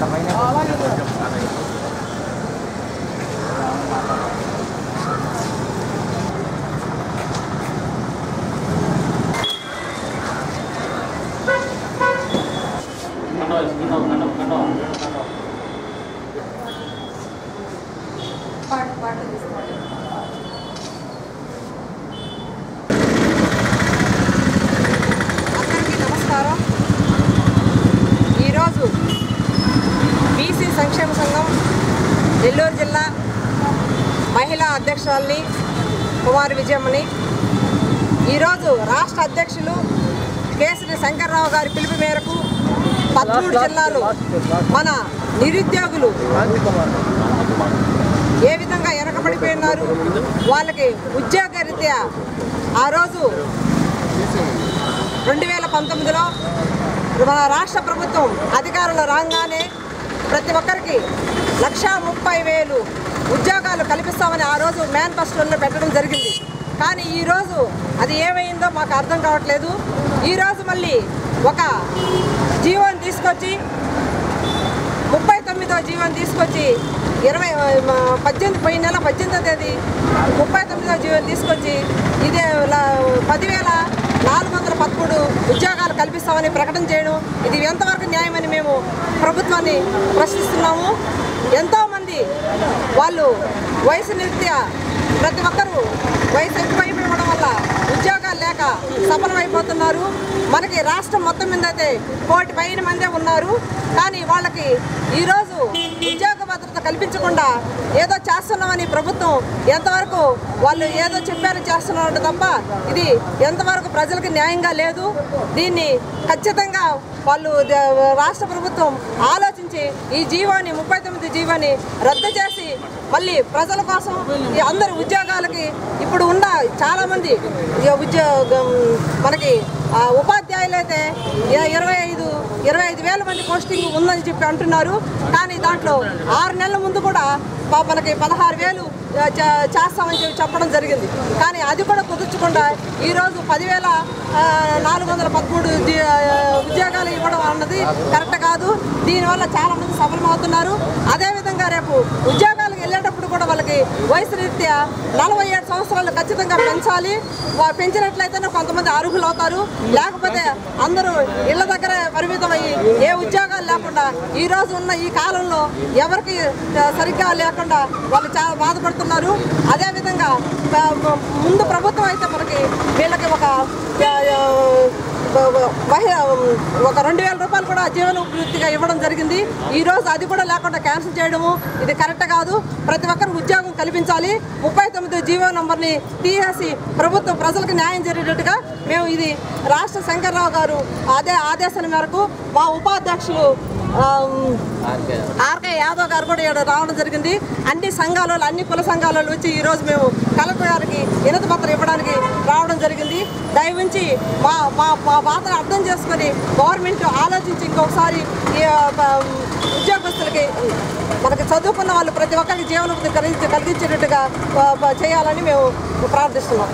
పాటు పాటు తీసుకోండి అందరికీ నమస్కారం ఈరోజు బీసీ సంక్షేమ సంఘం నెల్లూరు జిల్లా మహిళా అధ్యక్షురాలిని కుమారి విజయమ్మని ఈరోజు రాష్ట్ర అధ్యక్షులు కేసరి శంకర్రావు గారి పిలుపు మేరకు పదమూడు జిల్లాలు మన నిరుద్యోగులు ఏ విధంగా వెనకబడిపోయినారు వాళ్ళకి ఉద్యోగ రీత్యా ఆ రోజు రెండు వేల పంతొమ్మిదిలో మన రాష్ట్ర ప్రభుత్వం అధికారంలో రాగానే ప్రతి ఒక్కరికి లక్షా ముప్పై వేలు ఉద్యోగాలు కల్పిస్తామని ఆ రోజు మేనిఫెస్టోలో పెట్టడం జరిగింది కానీ ఈరోజు అది ఏమైందో మాకు అర్థం కావట్లేదు ఈరోజు మళ్ళీ ఒక జీవోని తీసుకొచ్చి ముప్పై తొమ్మిదో జీవో తీసుకొచ్చి ఇరవై మ, పద్దెనిమిది పోయిన నెల పద్దెనిమిదో తేదీ ముప్పై తొమ్మిదో జీవో తీసుకొచ్చి ఇదే ల- పదివేల నాలుగు వందల పదమూడు ఉద్యోగాలు కల్పిస్తామని ప్రకటన చేయడం ఇది ఎంతవరకు న్యాయమని మేము ప్రభుత్వాన్ని ప్రశ్నిస్తున్నాము ఎంతోమంది వాళ్ళు వయసు నిత్యా ప్రతి ఒక్కరూ వయసు ఎక్కువైపోవడం వల్ల ఉద్యోగాలు లేక సఫలమైపోతున్నారు మనకి రాష్ట్రం మొత్తం మీద అయితే కోటి పైన మందే ఉన్నారు కానీ వాళ్ళకి ఈరోజు ఉద్యోగ భద్రత కల్పించకుండా ఏదో చేస్తున్నామని ప్రభుత్వం ఎంతవరకు వాళ్ళు ఏదో చెప్పారు చేస్తున్నారు తప్ప ఇది ఎంతవరకు ప్రజలకు న్యాయంగా లేదు దీన్ని ఖచ్చితంగా వాళ్ళు ద- రాష్ట్ర ప్రభుత్వం ఆలోచించి ఈ జీవోని ముప్పై తొమ్మిది జీవోని రద్దు చేసి మళ్ళీ ప్రజల కోసం ఈ అందరి ఉద్యోగాలకి ఇప్పుడు ఉన్న చాలామంది ఈ ఉద్యోగం మనకి ఆ, ఉపాధ్యాయులు అయితే ఇ- ఇరవై ఐదు ఇరవై ఐదు వేల మంది పోస్టింగ్ ఉందని చెప్పి అంటున్నారు కానీ దాంట్లో ఆరు నెలల ముందు కూడా ప- మనకి పదహారు వేలు ఆ, చే- చేస్తామని చెప్పి చెప్పడం జరిగింది కానీ అది కూడా కుదుర్చకుండా ఈరోజు పదివేల ఆ, నాలుగు వందల పదమూడు ఉద్య- ఆ, ఉద్యోగాలు ఇవ్వడం అన్నది కరెక్ట్ కాదు దీనివల్ల చాలా మంది సఫలమవుతున్నారు అదేవిధంగా రేపు ఉద్యోగాలకు వెళ్ళేటప్పుడు కూడా వాళ్ళకి వయసు రీత్యా నలభై ఏడు సంవత్సరాలు ఖచ్చితంగా పెంచాలి వా- పెంచినట్లయితేనే కొంతమంది అర్హులు అవుతారు లేకపోతే అందరూ ఇళ్ళ దగ్గరే పరిమితమయ్యి ఏ ఉద్యోగాలు లేకుండా ఈ రోజు ఉన్న ఈ కాలంలో ఎవరికి ఆ, సరిగ్గా లేకుండా వాళ్ళు చాలా బాధపడుతున్నారు అదేవిధంగా ఆ, ముందు ప్రభుత్వం అయితే మనకి వీళ్ళకి ఒక ఆ, ఆ, మహి- ఒక రెండు వేల రూపాయలు కూడా జీవన వృత్తిగా ఇవ్వడం జరిగింది ఈ రోజు అది కూడా లేకుండా క్యాన్సిల్ చేయడము ఇది కరెక్ట్ కాదు ప్రతి ఒక్కరు ఉద్యోగం కల్పించాలి ముప్పై తొమ్మిది జీవో నంబర్ని తీసేసి ప్రభుత్వం ప్రజలకు న్యాయం జరిగేటట్టుగా మేము ఇది రాష్ట్ర శంకర్రావు గారు అదే ఆదేశాల మేరకు మా ఉపాధ్యక్షులు ఆమ్, ఆర్కే యాదవ్ గారు కూడా ఇక్కడ రావడం జరిగింది అన్ని సంఘాల వాళ్ళు, అన్ని కుల సంఘాల వాళ్ళు వచ్చి ఈరోజు మేము కలెక్టర్ గారికి వినతి పత్రం ఇవ్వడానికి రావడం జరిగింది దయవుంచి మా మా మా బాధను అర్థం చేసుకొని గవర్నమెంట్ ఆలోచించి ఇంకొకసారి ఈ, ఆ, ఉద్యోగస్తులకి మనకి చదువుకున్న వాళ్ళు ప్రతి ఒక్కరికి జీవనోపాధి కలిగించి కలిగించేటట్టుగా ఆ, ఆ, చేయాలని మేము ప్రార్థిస్తున్నాం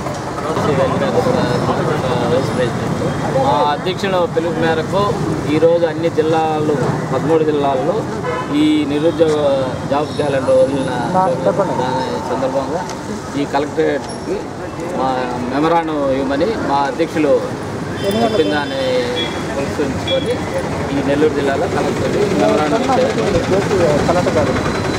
వైస్ ప్రెసిడెంట్ మా అధ్యక్షుల పిలుపు మేరకు ఈరోజు అన్ని జిల్లాలు పదమూడు జిల్లాల్లో ఈ నిరుద్యోగ జాబ్ క్యాలెండర్ వదిలిన దాని సందర్భంగా ఈ కలెక్టరేట్కి మా మెమరాను ఇవ్వమని మా అధ్యక్షులు చెప్పిన దాన్ని పురస్కరించుకొని ఈ నెల్లూరు జిల్లాలో కలెక్టర్ మెమరాను ఇచ్చారు